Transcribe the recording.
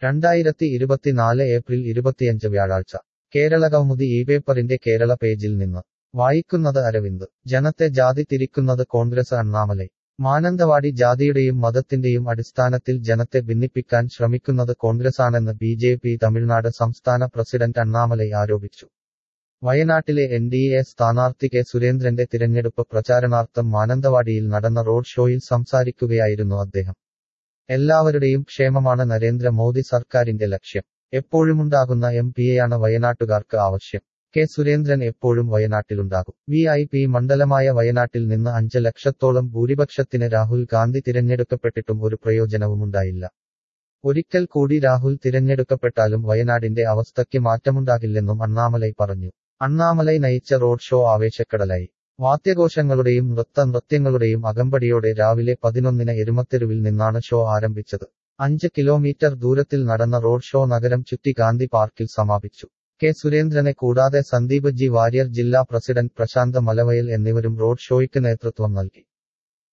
രണ്ടായിരത്തി ഇരുപത്തിനാല് ഏപ്രിൽ ഇരുപത്തിയഞ്ച് വ്യാഴാഴ്ച കേരള കൗമുദി ഈ പേപ്പറിന്റെ കേരള പേജിൽ നിന്ന് വായിക്കുന്നത് അരവിന്ദ് ജനത്തെ ജാതി തിരിക്കുന്നത് കോൺഗ്രസ് അണ്ണാമലൈ മാനന്തവാടി ജാതിയുടെയും മതത്തിന്റെയും അടിസ്ഥാനത്തിൽ ജനത്തെ ഭിന്നിപ്പിക്കാൻ ശ്രമിക്കുന്നത് കോൺഗ്രസാണെന്ന് ബി ജെ പി തമിഴ്നാട് സംസ്ഥാന പ്രസിഡന്റ് അണ്ണാമലൈ ആരോപിച്ചു വയനാട്ടിലെ എൻ ഡി എ സ്ഥാനാർത്ഥി കെ സുരേന്ദ്രന്റെ തിരഞ്ഞെടുപ്പ് പ്രചാരണാർത്ഥം മാനന്തവാടിയിൽ നടന്ന റോഡ് ഷോയിൽ സംസാരിക്കുകയായിരുന്നു അദ്ദേഹം എല്ലാവരുടെയും ക്ഷേമമാണ് നരേന്ദ്ര മോദി സർക്കാരിന്റെ ലക്ഷ്യം എപ്പോഴുമുണ്ടാകുന്ന എം പിയെയാണ് വയനാട്ടുകാർക്ക് ആവശ്യം കെ സുരേന്ദ്രൻ എപ്പോഴും വയനാട്ടിലുണ്ടാകും വി ഐ പി മണ്ഡലമായ വയനാട്ടിൽ നിന്ന് അഞ്ച് ലക്ഷത്തോളം ഭൂരിപക്ഷത്തിന് രാഹുൽ ഗാന്ധി തിരഞ്ഞെടുക്കപ്പെട്ടിട്ടും ഒരു പ്രയോജനവുമുണ്ടായില്ല ഒരിക്കൽ കൂടി രാഹുൽ തിരഞ്ഞെടുക്കപ്പെട്ടാലും വയനാടിന്റെ അവസ്ഥയ്ക്ക് മാറ്റമുണ്ടാകില്ലെന്നും അണ്ണാമലൈ പറഞ്ഞു അണ്ണാമലൈ നയിച്ച റോഡ് ഷോ ആവേശക്കടലായി വാദ്യഘോഷങ്ങളുടെയും നൃത്ത നൃത്യങ്ങളുടെയും അകമ്പടിയോടെ രാവിലെ പതിനൊന്നിന് എരുമത്തെരുവിൽ നിന്നാണ് ഷോ ആരംഭിച്ചത് അഞ്ച് കിലോമീറ്റർ ദൂരത്തിൽ നടന്ന റോഡ് ഷോ നഗരം ചുറ്റി ഗാന്ധി പാർക്കിൽ സമാപിച്ചു കെ സുരേന്ദ്രനെ കൂടാതെ സന്ദീപ് ജി വാര്യർ ജില്ലാ പ്രസിഡന്റ് പ്രശാന്ത് മലവയൽ എന്നിവരും റോഡ് ഷോയ്ക്ക് നേതൃത്വം നൽകി